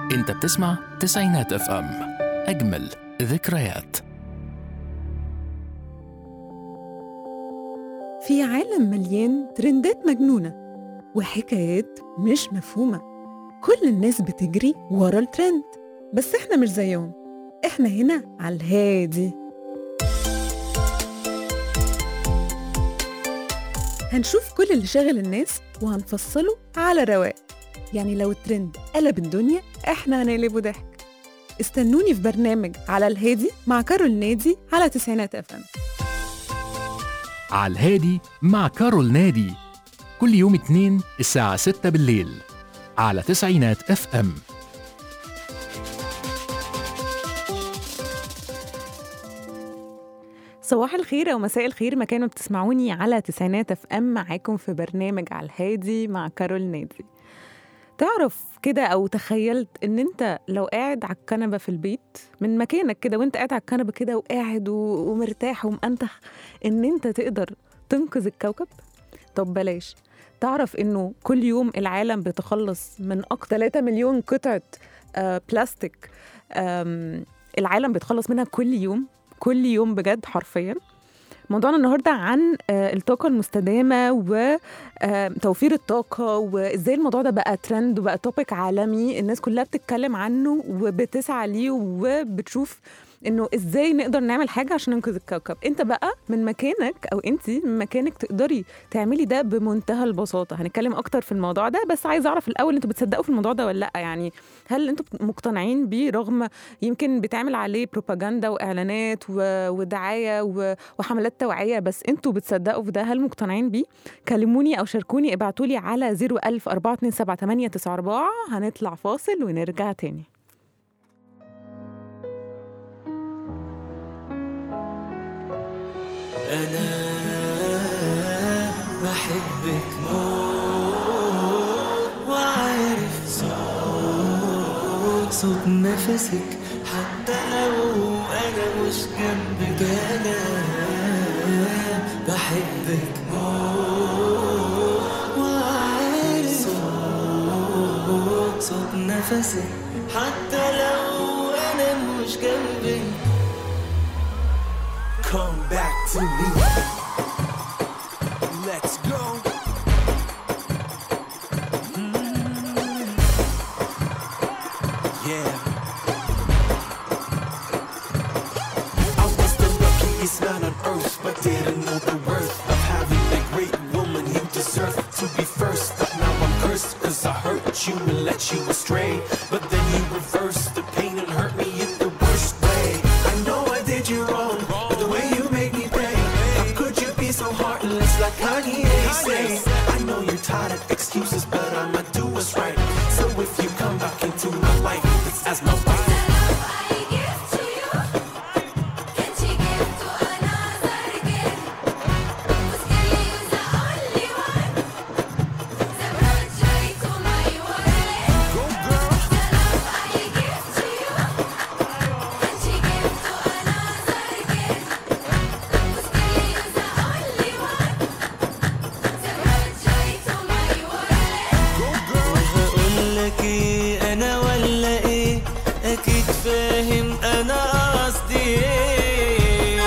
انت بتسمع تسعينات اف ام اجمل ذكريات في عالم مليان ترندات مجنونة وحكايات مش مفهومة كل الناس بتجري ورا الترند بس احنا مش زيهم احنا هنا على الهادي هنشوف كل اللي شاغل الناس وهنفصله على رواق يعني لو الترند قلب الدنيا احنا هنقلبه ضحك استنوني في برنامج على الهادي مع كارول نادي على تسعينات اف ام على الهادي مع كارول نادي كل يوم اثنين الساعة 6 بالليل على تسعينات اف ام صباح الخير او مساء الخير مكان ما بتسمعوني على تسعينات اف ام معاكم في برنامج على الهادي مع كارول نادي تعرف كده او تخيلت ان انت لو قاعد على الكنبه في البيت من مكانك كده وانت قاعد على الكنبه كده وقاعد و- ومرتاح ومأنتخ ان انت تقدر تنقذ الكوكب طب بلاش تعرف انه كل يوم العالم بيتخلص من اكتر 3 مليون قطعه آه بلاستيك آم، العالم بيتخلص منها كل يوم كل يوم بجد حرفيا موضوعنا النهارده عن آه، الطاقة المستدامة وتوفير الطاقة وازاي الموضوع ده بقى ترند وبقى توبيك عالمي الناس كلها بتتكلم عنه وبتسعى ليه وبتشوف انه ازاي نقدر نعمل حاجة عشان ننقذ الكوكب انت بقى من مكانك او انت من مكانك تقدري تعملي ده بمنتهى البساطة هنتكلم اكتر في الموضوع ده بس عايزة اعرف الاول انتوا بتصدقوا في الموضوع ده ولا لا يعني هل انتوا مقتنعين بيه رغم يمكن بتعمل عليه بروباجندا واعلانات و- ودعايه و- وحملات توعيه بس انتوا بتصدقوا في ده هل مقتنعين بيه كلموني او شاركوني ابعتوا لي على 01000 427 هنطلع فاصل ونرجع تاني أنا بحبك موت وعارف صوت صوت نفسك حتى لو أنا مش جنبك أنا بحبك موت وعارف صوت صوت نفسك حتى لو أنا مش جنبك Come back to me. Let's go. Mm. Yeah. I was the luckiest man on earth, but didn't know the worth of having a great woman you deserve to be first. But now I'm cursed cause I hurt you and let you astray. But then you reversed the pain and hurt me in the worst way. I know I did you wrong, but the way you made me pay. How could you be so heartless like Kanye say? I know you're tired of excuses, but I'ma do what's right. So if you come back into my life, it's as my wife. هقولك ايه انا ولا ايه اكيد فاهم انا قصدي ايه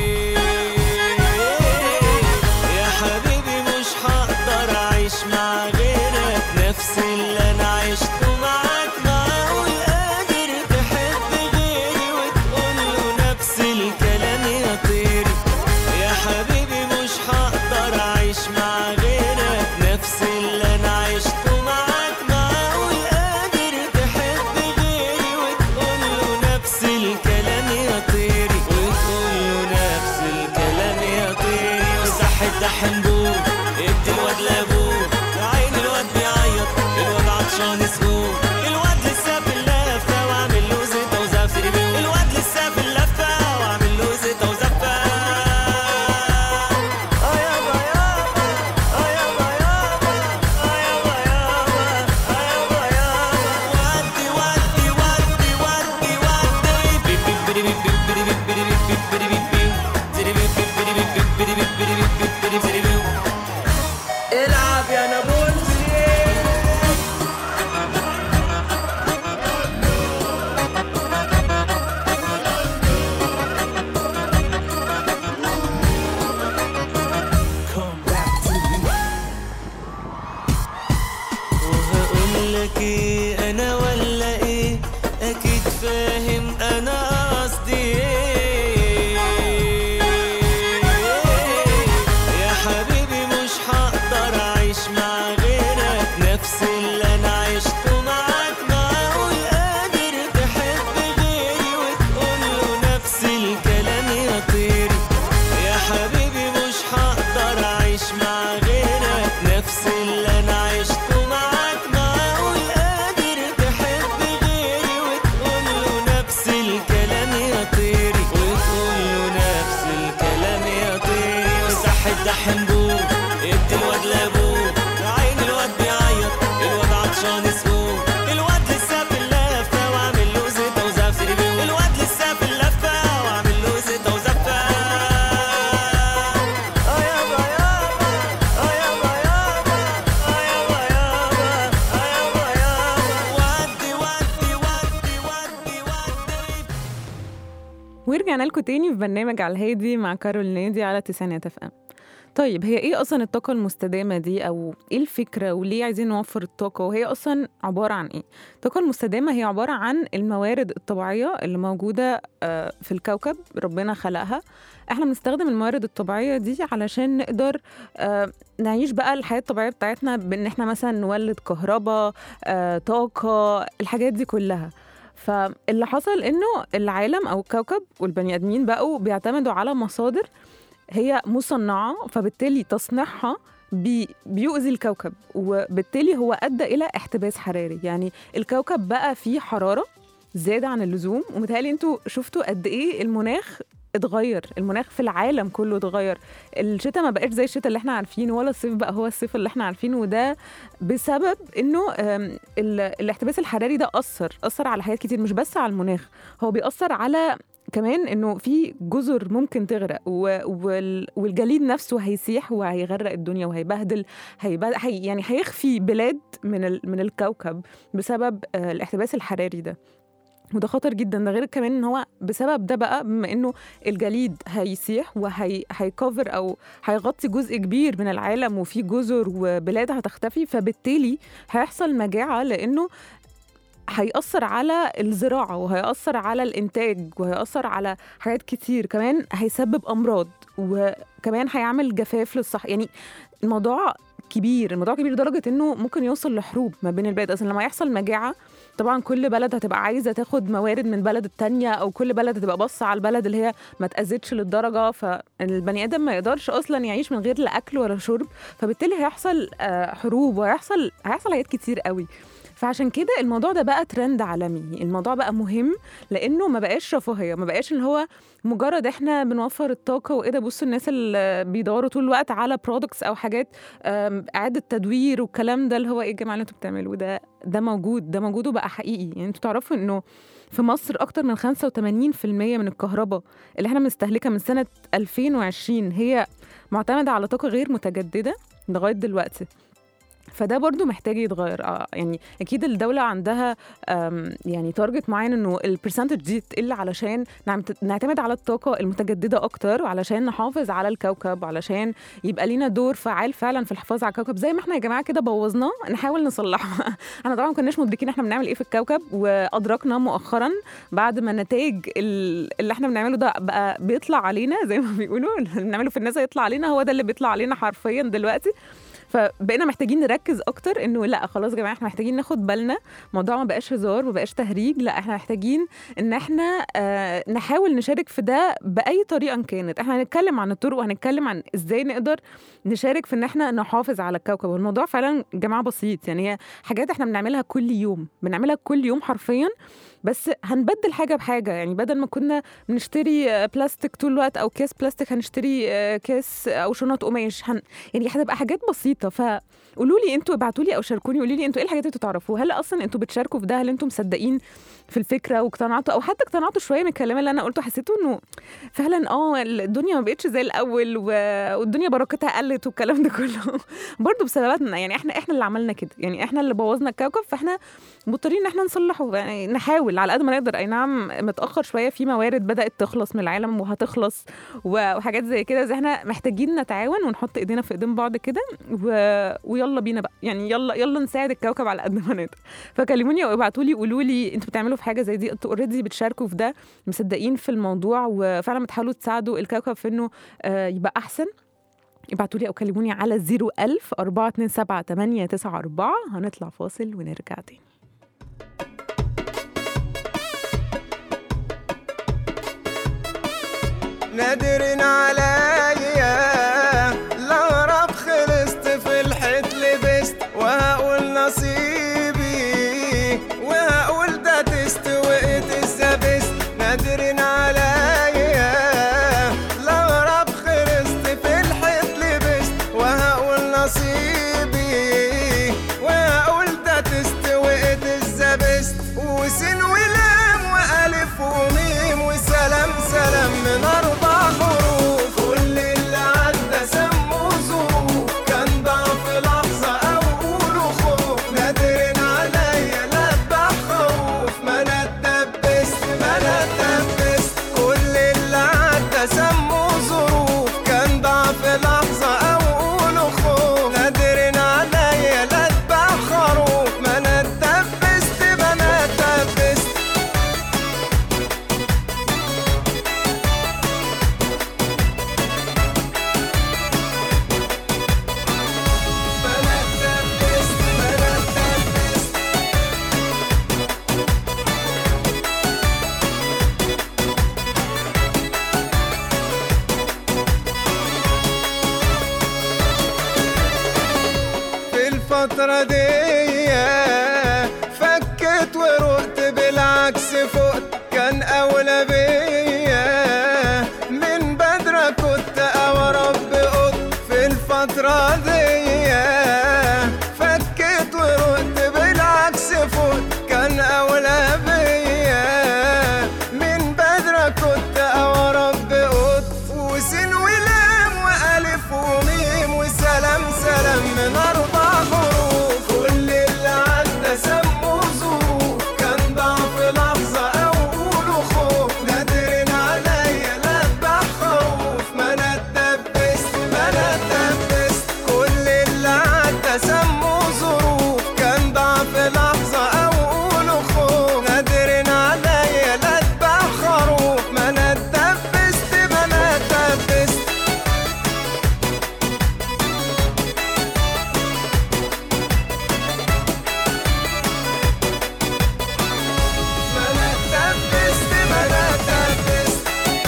يا حبيبي مش هقدر اعيش مع غيرك نفس اللي انا عشته معاك معقول قادر تحب غيري وتقوله نفس الكلام يا طيري يا حبيبي مش هقدر اعيش مع غيرك نفس اللي انا عشته معاك معقول قادر تحب غيري وتقوله نفس الكلام يا طيري وتقوله نفس الكلام يا طيري وصح الدحن بوك ادي الواد لابوك عين الواد بيعيط الواد لك ايه انا ولا ايه اكيد فاهم انا قصدي ايه يا حبيبي مش هقدر اعيش مع غيرك نفس اللي انا عشته معاك معقول قادر تحب غيري وتقوله نفس الكلام يا طيري يا حبيبي مش هقدر اعيش مع غيرك نفس اللي انا عشته معاك معقول قادر تحب غيري وتقوله نفس الكلام يا طيري وتقوله نفس الكلام يا طيري وصح الدحم بوك ادي الواد لابوك عين الواد بيعيط الواد عطشان اسبوع الواد لسه في اللفه وعامل له زيته وزفت الواد لسه في اللفه وعامل له زيته وزفه اه يابا يابا اه يابا يابا اه يابا يابا اه يابا يابا ودي ودي ودي ودي ودي ورجعنا لكم تاني في برنامج على الهادي مع كارول نادي على تسعينات اف ام طيب هي ايه اصلا الطاقة المستدامة دي او ايه الفكرة وليه عايزين نوفر الطاقة وهي اصلا عبارة عن ايه؟ الطاقة المستدامة هي عبارة عن الموارد الطبيعية اللي موجودة آه، في الكوكب ربنا خلقها احنا بنستخدم الموارد الطبيعية دي علشان نقدر آه، نعيش بقى الحياة الطبيعية بتاعتنا بان احنا مثلا نولد كهرباء آه، طاقة الحاجات دي كلها فاللي حصل انه العالم او الكوكب والبني ادمين بقوا بيعتمدوا على مصادر هي مصنعه فبالتالي تصنيعها بي بيؤذي الكوكب وبالتالي هو ادى الى احتباس حراري يعني الكوكب بقى فيه حراره زياده عن اللزوم ومتهيألي انتوا شفتوا قد ايه المناخ اتغير المناخ في العالم كله اتغير الشتاء ما بقاش زي الشتاء اللي احنا عارفينه ولا الصيف بقى هو الصيف اللي احنا عارفينه وده بسبب انه آم، ال- الاحتباس الحراري ده اثر اثر على حاجات كتير مش بس على المناخ هو بيأثر على كمان انه في جزر ممكن تغرق و... وال... والجليد نفسه هيسيح وهيغرق الدنيا وهيبهدل هيبهدل هي... يعني هيخفي بلاد من ال... من الكوكب بسبب آه، الاحتباس الحراري ده وده خطر جدا ده غير كمان ان هو بسبب ده بقى بما انه الجليد هيسيح وهي هيكفر او هيغطي جزء كبير من العالم وفي جزر وبلاد هتختفي فبالتالي هيحصل مجاعه لانه هيأثر على الزراعة وهيأثر على الإنتاج وهيأثر على حاجات كتير كمان هيسبب أمراض وكمان هيعمل جفاف للصح يعني الموضوع كبير الموضوع كبير لدرجة إنه ممكن يوصل لحروب ما بين البلاد أصلا لما يحصل مجاعة طبعا كل بلد هتبقى عايزة تاخد موارد من بلد التانية أو كل بلد هتبقى باصة على البلد اللي هي ما تأذتش للدرجة فالبني آدم ما يقدرش أصلا يعيش من غير لا أكل ولا شرب فبالتالي هيحصل آه، حروب وهيحصل هيحصل حاجات كتير قوي فعشان كده الموضوع ده بقى ترند عالمي الموضوع بقى مهم لانه ما بقاش رفاهيه ما بقاش ان هو مجرد احنا بنوفر الطاقه وايه ده بصوا الناس اللي بيدوروا طول الوقت على برودكتس او حاجات آم، اعاده تدوير والكلام ده اللي هو ايه يا جماعه اللي انتوا بتعملوه ده ده موجود ده موجود وبقى حقيقي يعني انتوا تعرفوا انه في مصر اكتر من 85% من الكهرباء اللي احنا بنستهلكها من سنه 2020 هي معتمده على طاقه غير متجدده لغايه دلوقتي فده برضو محتاج يتغير آه يعني اكيد الدوله عندها آم، يعني تارجت معين انه البرسنتج دي تقل علشان نعمت- نعتمد على الطاقه المتجدده اكتر وعلشان نحافظ على الكوكب علشان يبقى لينا دور فعال فعلا في الحفاظ على الكوكب زي ما احنا يا جماعه كده بوظناه نحاول نصلحه احنا طبعا ما كناش مدركين احنا بنعمل ايه في الكوكب وادركنا مؤخرا بعد ما نتائج ال- اللي احنا بنعمله ده بقى بيطلع علينا زي ما بيقولوا اللي بنعمله في الناس هيطلع علينا هو ده اللي بيطلع علينا حرفيا دلوقتي فبقينا محتاجين نركز اكتر انه لا خلاص يا جماعه احنا محتاجين ناخد بالنا الموضوع ما بقاش هزار ما بقاش تهريج لا احنا محتاجين ان احنا آه نحاول نشارك في ده باي طريقه كانت احنا هنتكلم عن الطرق وهنتكلم عن ازاي نقدر نشارك في ان احنا نحافظ على الكوكب والموضوع فعلا يا جماعه بسيط يعني هي حاجات احنا بنعملها كل يوم بنعملها كل يوم حرفيا بس هنبدل حاجه بحاجه يعني بدل ما كنا بنشتري آه، بلاستيك طول الوقت او كاس بلاستيك هنشتري آه، كاس او شنط قماش هن... يعني هتبقى حاجات بسيطه فقولوا لي انتوا ابعتوا لي او شاركوني قولوا لي انتوا ايه الحاجات اللي انتوا تعرفوها هل اصلا انتوا بتشاركوا في ده هل انتوا مصدقين في الفكره واقتنعتوا او حتى اقتنعتوا شويه من الكلام اللي انا قلته حسيتوا انه فعلا اه الدنيا ما بقتش زي الاول و... والدنيا بركتها قلت والكلام ده كله برضه بسبباتنا يعني احنا احنا اللي عملنا كده يعني احنا اللي بوظنا الكوكب فاحنا مضطرين ان احنا نصلحه يعني نحاول على قد ما نقدر اي نعم متاخر شويه في موارد بدات تخلص من العالم وهتخلص و- وحاجات زي كده زي احنا محتاجين نتعاون ونحط ايدينا في ايدين بعض كده و... ويلا بينا بقى يعني يلا يلا نساعد الكوكب على قد ما نقدر فكلموني او ابعتوا لي قولوا لي انتوا بتعملوا في حاجه زي دي انتوا اوريدي بتشاركوا في ده مصدقين في الموضوع وفعلا بتحاولوا تساعدوا الكوكب في انه آه، يبقى احسن ابعتوا لي او كلموني على 01000 427 894 هنطلع فاصل ونرجع تاني نادرين عليا لو رب خلصت في الحيط لبست وهقول نصيبي وهقول ده تستوقت الزبست نادرين عليا لو رب خلصت في الحيط لبست وهقول نصيبي وهقول ده تستوقت الزبست وسين ولام والف وميم وسلام سلام من اربع حروف كل اللي عدى سموه ظروف كان ضعف لحظه او قولوا خوف نادرين عليا لا اتبع خوف ما انا اتدبست ما انا اتدبست كل اللي عدى سموه ظروف كان ضعف لحظه او قولوا خوف نادرين عليا لا اتبع خروف ما انا اتدبست ما انا اتدبست ما انا اتدبست ما انا اتدبست في الفترة دي فكت ورقت بالعكس فقت كان أولى بيا من بدرة كنت أو رب قط في الفترة دي فكت ورقت بالعكس فقت كان أولى بيا من بدرة كنت أو رب قط وسين ولام وألف وميم وسلام سلام من أربع حروف كل اللي عدى سموه ظروف كان ضعف لحظة أو قولوا خوف نادرين عليا لا اتبع خوف ما أنا اتدبست ما أنا اتدبست كل اللي عدى سموه ظروف كان ضعف لحظة أو قولوا خوف نادرين عليا لا اتبع خروف ما أنا اتدبست ما أنا اتدبست ما أنا اتدبست ما أنا اتدبست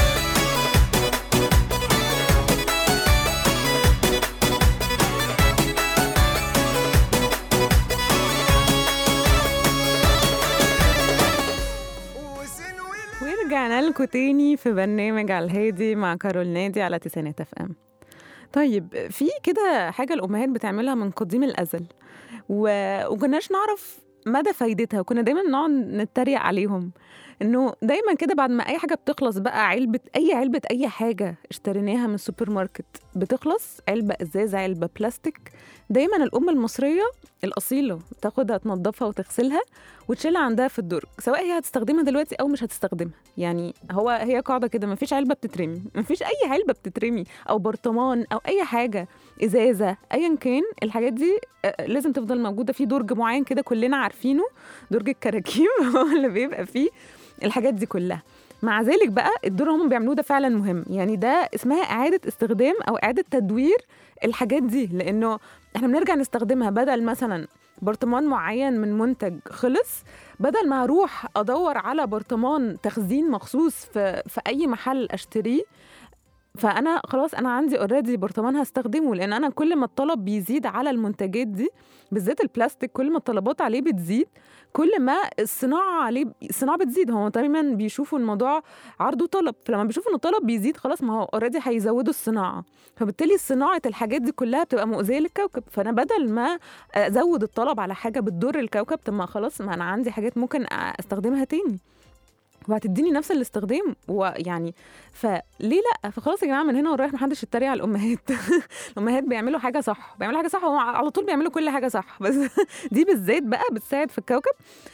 وسين ولام ورجعنا لكم تاني في برنامج على الهادي مع كارول نادي على تسعينات اف ام طيب في كده حاجه الامهات بتعملها من قديم الازل و... وكناش نعرف مدى فايدتها وكنا دايما نقعد نتريق عليهم انه دايما كده بعد ما اي حاجه بتخلص بقى علبه اي علبه اي حاجه اشتريناها من السوبر ماركت بتخلص علبه ازاز علبه بلاستيك دايما الام المصريه الاصيله تاخدها تنظفها وتغسلها وتشيلها عندها في الدرج سواء هي هتستخدمها دلوقتي او مش هتستخدمها يعني هو هي قاعده كده مفيش علبه بتترمي مفيش اي علبه بتترمي او برطمان او اي حاجه ازازه ايا كان الحاجات دي آه، لازم تفضل موجوده في درج معين كده كلنا عارفينه درج الكراكيب هو اللي بيبقى فيه الحاجات دي كلها مع ذلك بقى الدور اللي هم بيعملوه ده فعلا مهم يعني ده اسمها اعاده استخدام او اعاده تدوير الحاجات دي لانه احنا بنرجع نستخدمها بدل مثلا برطمان معين من منتج خلص بدل ما اروح ادور على برطمان تخزين مخصوص في في اي محل اشتريه فانا خلاص انا عندي اوريدي برطمان هستخدمه لان انا كل ما الطلب بيزيد على المنتجات دي بالذات البلاستيك كل ما الطلبات عليه بتزيد كل ما الصناعه عليه الصناعه بتزيد هو دايما بيشوفوا الموضوع عرض وطلب فلما بيشوفوا ان الطلب بيزيد خلاص ما هو اوريدي هيزودوا الصناعه فبالتالي صناعه الحاجات دي كلها بتبقى مؤذيه للكوكب فانا بدل ما ازود الطلب على حاجه بتضر الكوكب طب ما خلاص ما انا عندي حاجات ممكن استخدمها تاني وهتديني نفس الاستخدام ويعني فليه لا فخلاص يا جماعه من هنا ورايح محدش يتريق على الامهات الامهات بيعملوا حاجه صح بيعملوا حاجه صح وهم على طول بيعملوا كل حاجه صح بس دي بالذات بقى بتساعد في الكوكب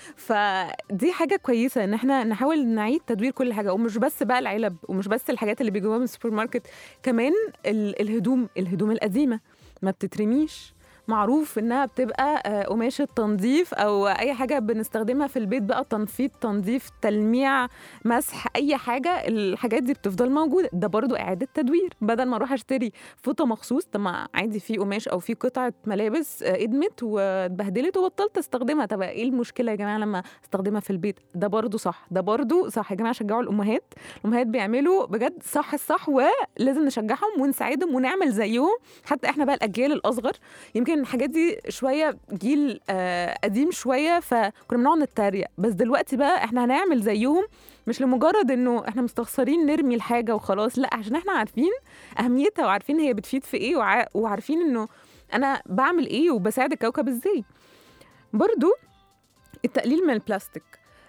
فدي حاجه كويسه ان احنا نحاول نعيد تدوير كل حاجه ومش بس بقى العلب ومش بس الحاجات اللي بيجيبوها من السوبر ماركت كمان ال- الهدوم الهدوم القديمه ما بتترميش معروف انها بتبقى آه، قماشه تنظيف او اي حاجه بنستخدمها في البيت بقى تنفيض تنظيف تلميع مسح اي حاجه الحاجات دي بتفضل موجوده ده برضو اعاده تدوير بدل ما اروح اشتري فوطه مخصوص طب ما عادي في قماش او في قطعه ملابس آه، ادمت واتبهدلت وبطلت استخدمها طب ايه المشكله يا جماعه لما استخدمها في البيت ده برضو صح ده برضو صح يا جماعه شجعوا الامهات الامهات بيعملوا بجد صح الصح ولازم نشجعهم ونساعدهم ونعمل زيهم حتى احنا بقى الاجيال الاصغر يمكن الحاجات دي شويه جيل آه قديم شويه فكنا بنقعد نتريق بس دلوقتي بقى احنا هنعمل زيهم مش لمجرد انه احنا مستخسرين نرمي الحاجه وخلاص لا عشان احنا عارفين اهميتها وعارفين هي بتفيد في ايه وع... وعارفين انه انا بعمل ايه وبساعد الكوكب ازاي برضو التقليل من البلاستيك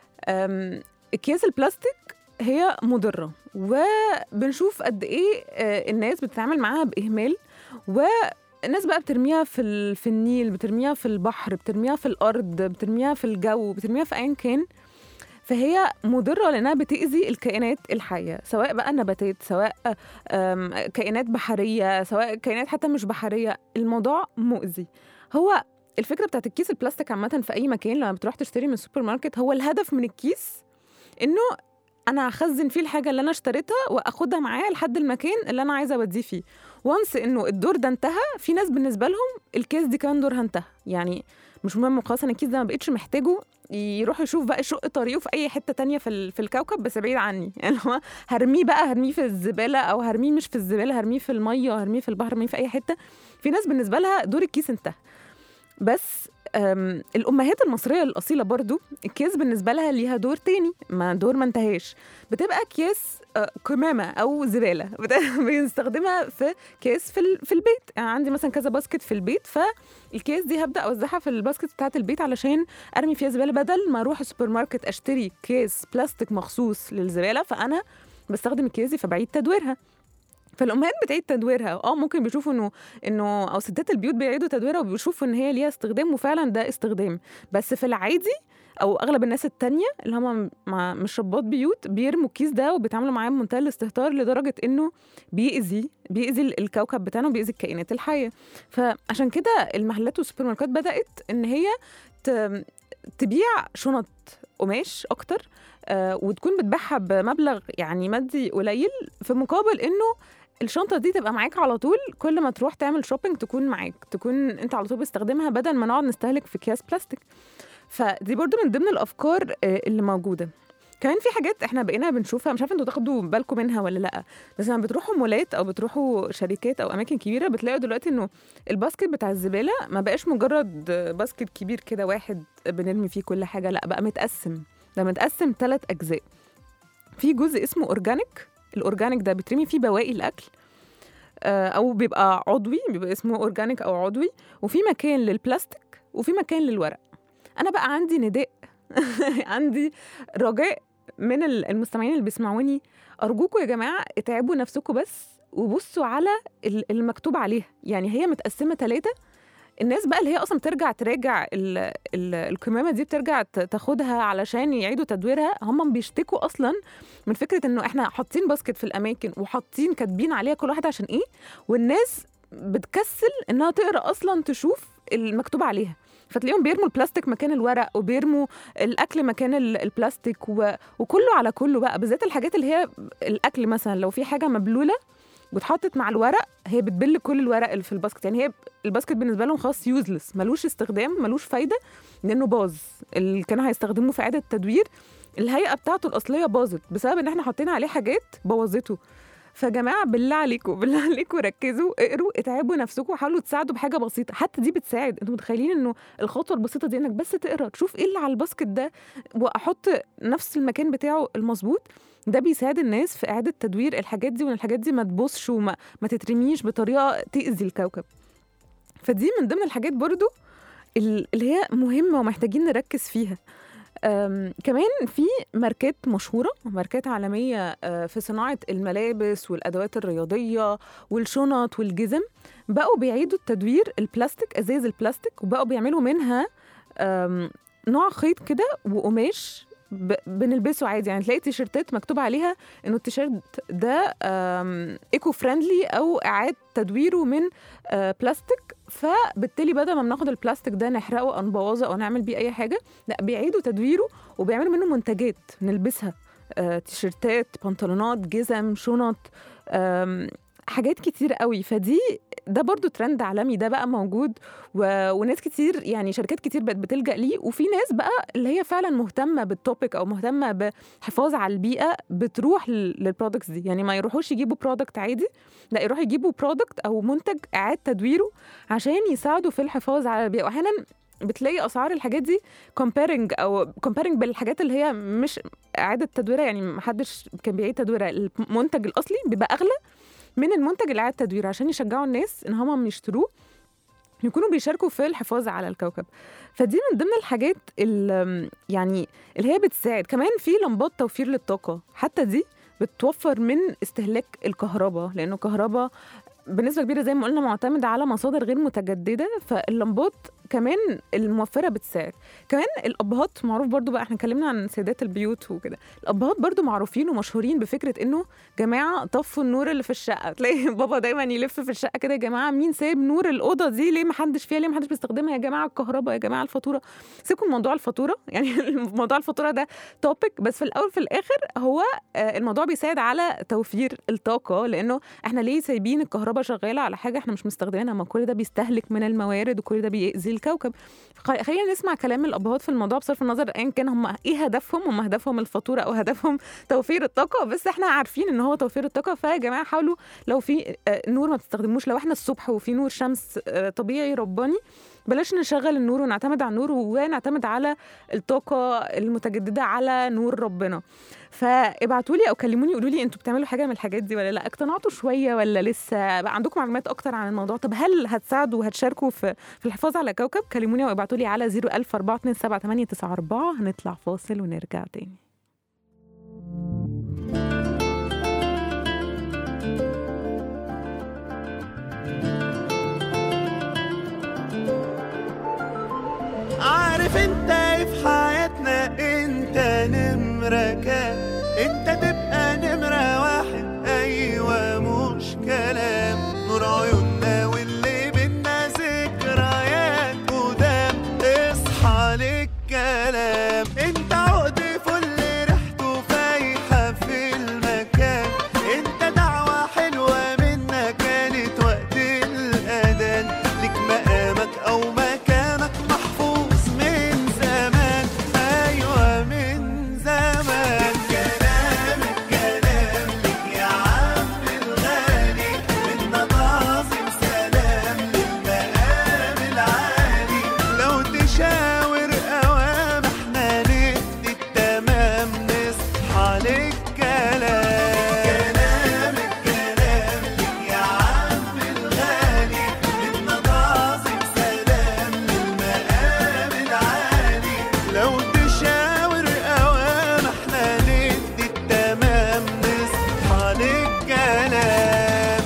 أم، اكياس البلاستيك هي مضره وبنشوف قد ايه آه، الناس بتتعامل معاها باهمال والناس بقى بترميها في ال- في النيل بترميها في البحر بترميها في الارض بترميها في الجو بترميها في ايا كان فهي مضره لانها بتاذي الكائنات الحيه سواء بقى نباتات سواء أم، كائنات بحريه سواء كائنات حتى مش بحريه الموضوع مؤذي هو الفكره بتاعت الكيس البلاستيك عامه في اي مكان لما بتروح تشتري من السوبر ماركت هو الهدف من الكيس انه انا هخزن فيه الحاجه اللي انا اشتريتها واخدها معايا لحد المكان اللي انا عايزه اوديه فيه وانس انه الدور ده انتهى في ناس بالنسبه لهم الكيس دي كان دورها انتهى يعني مش مهم خلاص انا الكيس ده ما بقتش محتاجه يروح يشوف بقى يشق طريقه في اي حته تانية في ال- في الكوكب بس بعيد عني يعني هو هرميه بقى هرميه في الزباله او هرميه مش في الزباله هرميه في الميه هرميه في البحر هرميه في اي حته في ناس بالنسبه لها دور الكيس انتهى بس أم، الامهات المصريه الاصيله برضو الكيس بالنسبه لها ليها دور تاني ما دور ما انتهاش بتبقى اكياس آه، قمامه او زباله بت- بنستخدمها في كيس في ال- في البيت يعني عندي مثلا كذا باسكت في البيت فالكيس دي هبدا اوزعها في الباسكت بتاعه البيت علشان ارمي فيها زباله بدل ما اروح السوبر ماركت اشتري كيس بلاستيك مخصوص للزباله فانا بستخدم الكيس دي فبعيد تدويرها فالامهات بتعيد تدويرها اه ممكن بيشوفوا انه انه او ستات البيوت بيعيدوا تدويرها وبيشوفوا ان هي ليها استخدام وفعلا ده استخدام بس في العادي او اغلب الناس التانية اللي هم مع مش رباط بيوت بيرموا الكيس ده وبيتعاملوا معاه بمنتهى الاستهتار لدرجه انه بيأذي بيأذي الكوكب بتاعنا وبيأذي الكائنات الحيه فعشان كده المحلات والسوبر ماركت بدأت ان هي ت- تبيع شنط قماش اكتر آه، وتكون بتبيعها بمبلغ يعني مادي قليل في مقابل انه الشنطه دي تبقى معاك على طول كل ما تروح تعمل شوبينج تكون معاك تكون انت على طول بتستخدمها بدل ما نقعد نستهلك في اكياس بلاستيك فدي برضو من ضمن الافكار آه، اللي موجوده كمان في حاجات احنا بقينا بنشوفها مش عارفه انتوا تاخدوا بالكم منها ولا لا بس لما بتروحوا مولات او بتروحوا شركات او اماكن كبيره بتلاقوا دلوقتي انه الباسكت بتاع الزباله ما بقاش مجرد باسكت كبير كده واحد بنرمي فيه كل حاجه لا بقى متقسم ده متقسم ثلاث اجزاء في جزء اسمه اورجانيك الاورجانيك ده بيترمي فيه بواقي الاكل آه، او بيبقى عضوي بيبقى اسمه اورجانيك او عضوي وفي مكان للبلاستيك وفي مكان للورق انا بقى عندي نداء عندي رجاء من ال- المستمعين اللي بيسمعوني ارجوكم يا جماعه اتعبوا نفسكم بس وبصوا على ال- المكتوب عليها يعني هي متقسمه ثلاثه الناس بقى اللي هي اصلا بترجع تراجع ال ال القمامه دي بترجع ت- تاخدها علشان يعيدوا تدويرها هم بيشتكوا اصلا من فكره انه احنا حاطين باسكت في الاماكن وحاطين كاتبين عليها كل واحده عشان ايه والناس بتكسل انها تقرا اصلا تشوف المكتوب عليها فتلاقيهم بيرموا البلاستيك مكان الورق وبيرموا الاكل مكان ال- البلاستيك و... وكله على كله بقى بالذات الحاجات اللي هي الاكل مثلا لو في حاجه مبلوله واتحطت مع الورق هي بتبل كل الورق اللي في الباسكت يعني هي الباسكت بالنسبه لهم خلاص يوزلس ملوش استخدام ملوش فايده لانه باظ اللي كانوا هيستخدموه في اعاده تدوير الهيئه بتاعته الاصليه باظت بسبب ان احنا حاطين عليه حاجات بوظته فجماعه بالله عليكم بالله عليكم ركزوا اقروا اتعبوا نفسكم وحاولوا تساعدوا بحاجه بسيطه حتى دي بتساعد انتوا متخيلين انه الخطوه البسيطه دي انك بس تقرا تشوف ايه اللي على الباسكت ده واحط نفس المكان بتاعه المظبوط ده بيساعد الناس في اعاده تدوير الحاجات دي وان الحاجات دي ما تبوظش وما ما تترميش بطريقه تاذي الكوكب فدي من ضمن الحاجات برضو ال- اللي هي مهمه ومحتاجين نركز فيها أم، كمان في ماركات مشهورة ماركات عالمية آه، في صناعة الملابس والأدوات الرياضية والشنط والجزم بقوا بيعيدوا التدوير البلاستيك أزاز البلاستيك وبقوا بيعملوا منها أم، نوع خيط كده وقماش ب... بنلبسه عادي يعني تلاقي تيشرتات مكتوب عليها انه التيشيرت ده ايكو فريندلي او اعاد تدويره من آه، بلاستيك فبالتالي بدل ما بناخد البلاستيك ده نحرقه او نبوظه او نعمل بيه اي حاجه لا بيعيدوا تدويره وبيعملوا منه منتجات نلبسها آه، تيشيرتات بنطلونات جزم شنط آم، حاجات كتير قوي فدي ده برضو ترند عالمي ده بقى موجود و... وناس كتير يعني شركات كتير بقت بتلجأ ليه وفي ناس بقى اللي هي فعلا مهتمة بالتوبيك أو مهتمة بحفاظ على البيئة بتروح لل- للبرودكتس دي يعني ما يروحوش يجيبوا برودكت عادي لا يروحوا يجيبوا برودكت أو منتج إعاد تدويره عشان يساعدوا في الحفاظ على البيئة وأحيانا بتلاقي اسعار الحاجات دي كومبيرنج او كومبيرنج بالحاجات اللي هي مش اعاده تدويرها يعني محدش كان بيعيد تدويرها المنتج الاصلي بيبقى اغلى من المنتج اللي اعاد تدويره عشان يشجعوا الناس ان هم يشتروه يكونوا بيشاركوا في الحفاظ على الكوكب فدي من ضمن الحاجات اللي يعني اللي هي بتساعد كمان في لمبات توفير للطاقه حتى دي بتوفر من استهلاك الكهرباء لانه الكهرباء بنسبه كبيره زي ما قلنا معتمده على مصادر غير متجدده فاللمبات كمان الموفره بتساعد كمان الابهات معروف برضو بقى احنا اتكلمنا عن سيدات البيوت وكده الابهات برضو معروفين ومشهورين بفكره انه جماعه طفوا النور اللي في الشقه تلاقي بابا دايما يلف في الشقه كده يا جماعه مين سايب نور الاوضه دي ليه ما حدش فيها ليه ما حدش بيستخدمها يا جماعه الكهرباء يا جماعه الفاتوره سيبكم من موضوع الفاتوره يعني موضوع الفاتوره ده توبيك بس في الاول في الاخر هو آه، الموضوع بيساعد على توفير الطاقه لانه احنا ليه سايبين الكهرباء شغاله على حاجه احنا مش مستخدمينها ما كل ده بيستهلك من الموارد وكل ده بيأذي الكوكب خ- خلينا نسمع كلام الابهات في الموضوع بصرف النظر ايا كان هم ايه هدفهم هم هدفهم الفاتوره او هدفهم توفير الطاقه بس احنا عارفين ان هو توفير الطاقه فيا جماعه حاولوا لو في آه، نور ما بتستخدموش لو احنا الصبح وفي نور شمس آه، طبيعي رباني بلاش نشغل النور ونعتمد على النور ونعتمد على الطاقه المتجدده على نور ربنا فابعتوا لي او كلموني قولوا لي انتوا بتعملوا حاجه من الحاجات دي ولا لا اقتنعتوا شويه ولا لسه بقى عندكم معلومات اكتر عن الموضوع طب هل هتساعدوا وهتشاركوا في في الحفاظ على الكوكب كلموني وابعتوا لي على 004278994 هنطلع فاصل ونرجع تاني عارف انت ايه في حياتنا انت نمرة كام انت تبقى نمرة واحد ايوه مش كلام نور عيوننا واللي بينا ذكريات قدام اصحى للكلام انت عقد فل ريحته فايحة في المكان انت دعوة حلوة منا كانت وقت الاذان لك مقامك او مكانك محفوظ من زمان ايوه من زمان الكلام الكلام لك يا عم الغالي منا تعظيم سلام للمقام العالي لو تشاور اوام احنا ندي التمام نصحى للكلام الكلام الكلام لك يا عم الغالي منا تعظيم سلام للمقام العالي لو تشاور اوام احنا ندي التمام نصحى للكلام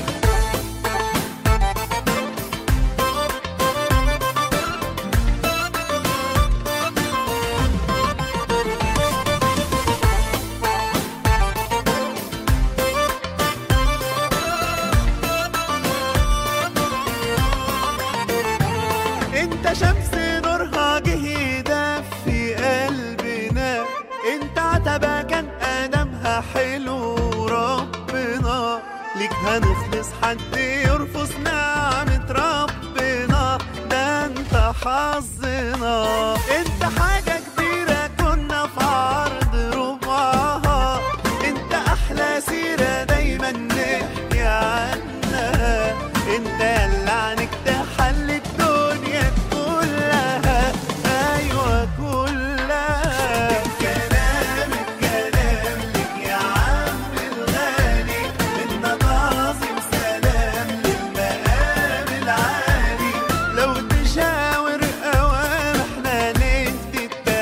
انت شمس نورها جه يدفي قلبنا انت عتبة كان ادمها حلو ربنا ليك هنخلص حد يرفض نعمة ربنا ده انت حظنا انت حاجة كبيرة كنا في عرض ربعها انت احلى سيرة دايما نحكي عنها انت اللي عنك تحل الدنيا كلها ايوه كلها الكلام الكلام لك يا عم الغالي منا تعظيم سلام للمقام العالي لو تشاور اوام احنا ندي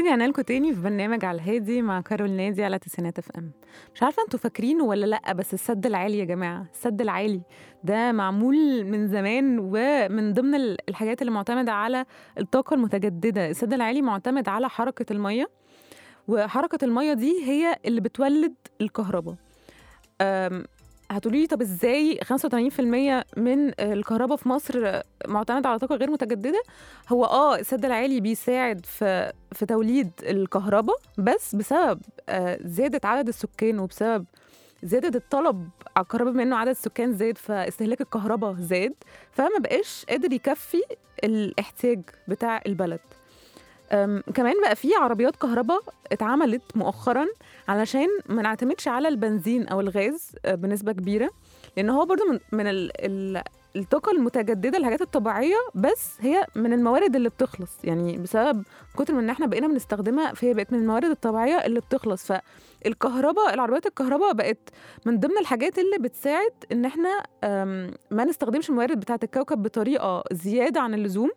ورجعنا لكم تاني في برنامج على الهادي مع كارول نادي على تسعينات اف ام مش عارفه انتوا فاكرينه ولا لا بس السد العالي يا جماعه السد العالي ده معمول من زمان ومن ضمن ال- الحاجات اللي معتمده على الطاقه المتجدده السد العالي معتمد على حركه الميه وحركه الميه دي هي اللي بتولد الكهرباء أم، هتقولي لي طب ازاي 85% من الكهرباء في مصر معتمد على طاقه غير متجدده هو اه السد العالي بيساعد في في توليد الكهرباء بس بسبب آه، زياده عدد السكان وبسبب زيادة الطلب على الكهرباء بما انه عدد السكان زاد فاستهلاك الكهرباء زاد فما بقاش قادر يكفي الاحتياج بتاع البلد أم، كمان بقى في عربيات كهرباء اتعملت مؤخرا علشان ما نعتمدش على البنزين او الغاز آه، بنسبه كبيره لان هو برضو من, من ال ال الطاقة المتجددة الحاجات الطبيعية بس هي من الموارد اللي بتخلص يعني بسبب كتر من ان احنا بقينا بنستخدمها فهي بقت من الموارد الطبيعية اللي بتخلص فالكهرباء العربيات الكهرباء بقت من ضمن الحاجات اللي بتساعد ان احنا أم، ما نستخدمش الموارد بتاعة الكوكب بطريقة زيادة عن اللزوم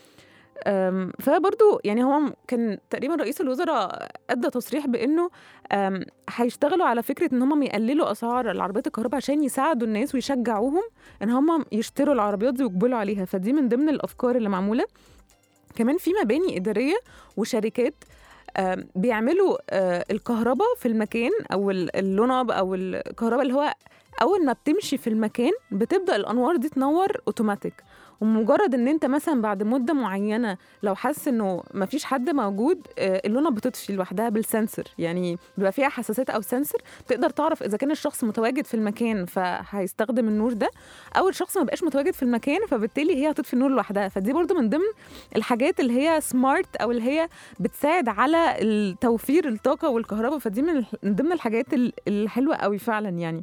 أم، فبرضو يعني هو كان تقريبا رئيس الوزراء ادى تصريح بانه أم، هيشتغلوا على فكره ان هم يقللوا اسعار العربيات الكهرباء عشان يساعدوا الناس ويشجعوهم ان هم يشتروا العربيات دي ويقبلوا عليها فدي من ضمن الافكار اللي معموله كمان في مباني اداريه وشركات آم، بيعملوا آه، الكهرباء في المكان او ال- اللونب او الكهرباء اللي هو اول ما بتمشي في المكان بتبدا الانوار دي تنور اوتوماتيك ومجرد ان انت مثلا بعد مده معينه لو حاسس انه ما فيش حد موجود آه، اللونه بتطفي لوحدها بالسنسور يعني بيبقى فيها حساسات او سنسور تقدر تعرف اذا كان الشخص متواجد في المكان فهيستخدم النور ده او الشخص ما بقاش متواجد في المكان فبالتالي هي هتطفي النور لوحدها فدي برضو من ضمن الحاجات اللي هي سمارت او اللي هي بتساعد على توفير الطاقه والكهرباء فدي من الح- من ضمن الحاجات ال- الحلوه قوي فعلا يعني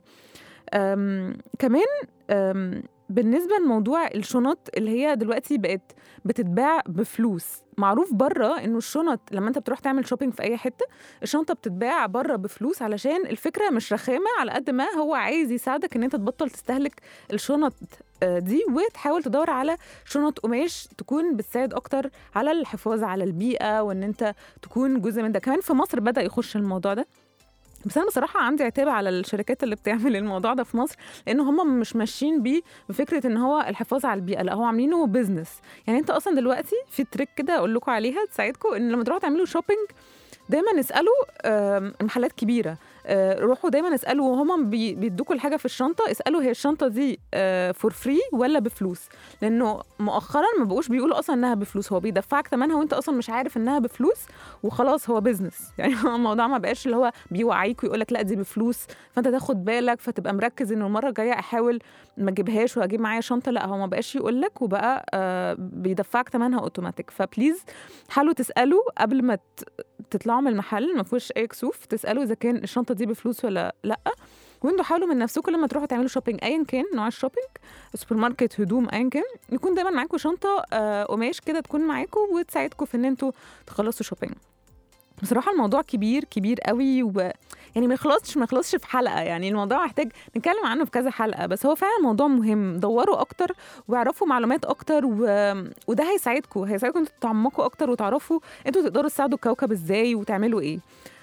أم كمان أم بالنسبه لموضوع الشنط اللي هي دلوقتي بقت بتتباع بفلوس معروف بره انه الشنط لما انت بتروح تعمل شوبينج في اي حته الشنطه بتتباع بره بفلوس علشان الفكره مش رخامه على قد ما هو عايز يساعدك ان انت تبطل تستهلك الشنط آه، دي وتحاول تدور على شنط قماش تكون بتساعد اكتر على الحفاظ على البيئه وان انت تكون جزء من ده كمان في مصر بدا يخش الموضوع ده بس انا بصراحه عندي عتاب على الشركات اللي بتعمل الموضوع ده في مصر لان هم مش ماشيين بيه بفكره ان هو الحفاظ على البيئه لا هو عاملينه بزنس يعني انت اصلا دلوقتي في تريك كده اقول لكم عليها تساعدكم ان لما تروحوا تعملوا شوبينج دايما اسالوا آم، المحلات كبيره آه، روحوا دايما اسالوا وهم بي- بيدوكوا الحاجه في الشنطه اسالوا هي الشنطه دي فور فري ولا بفلوس لانه مؤخرا ما بقوش بيقولوا اصلا انها بفلوس هو بيدفعك ثمنها وانت اصلا مش عارف انها بفلوس وخلاص هو بيزنس يعني هو الموضوع ما بقاش اللي هو بيوعيك ويقول لك لا دي بفلوس فانت تاخد بالك فتبقى مركز انه المره الجايه احاول ما اجيبهاش واجيب معايا شنطه لا هو ما بقاش يقول لك وبقى آه بيدفعك ثمنها اوتوماتيك فبليز حاولوا تسالوا قبل ما ت- تطلعوا من المحل ما فيهوش اي كسوف تسالوا اذا كان الشنطه دي بفلوس ولا لا وانتوا حاولوا من نفسكم لما تروحوا تعملوا شوبينج ايا كان نوع الشوبينج سوبر ماركت هدوم ايا كان يكون دايما معاكم شنطه آه، قماش كده تكون معاكم وتساعدكم في ان انتوا تخلصوا شوبينج بصراحه الموضوع كبير كبير قوي و يعني ما يخلصش ما يخلصش في حلقه يعني الموضوع محتاج نتكلم عنه في كذا حلقه بس هو فعلا موضوع مهم دوروا اكتر واعرفوا معلومات اكتر و... وده هيساعدكم هيساعدكم انتوا تتعمقوا اكتر وتعرفوا انتوا تقدروا تساعدوا الكوكب ازاي وتعملوا ايه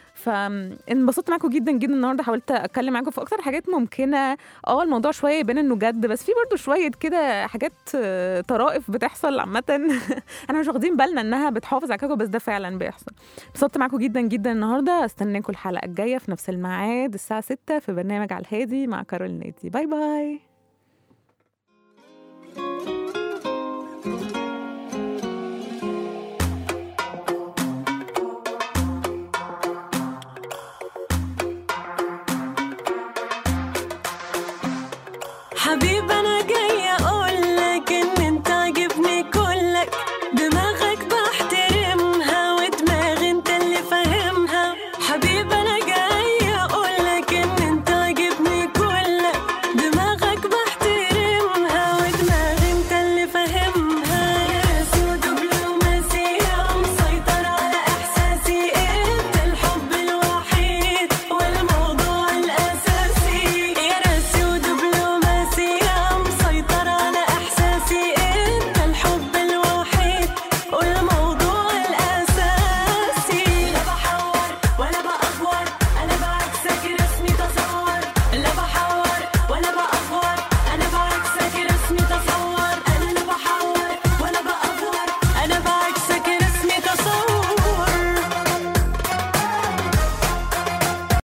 فانبسطت معاكم جدا جدا النهارده حاولت اتكلم معاكم في اكتر حاجات ممكنه اه الموضوع شويه يبان انه جد بس في برضو شويه كده حاجات آه، طرائف بتحصل عامه احنا مش واخدين بالنا انها بتحافظ على الكوكب بس ده فعلا بيحصل انبسطت معاكم جدا جدا النهارده استناكم الحلقه الجايه في نفس الميعاد الساعه 6 في برنامج على الهادي مع كارول نادي باي باي حبيبة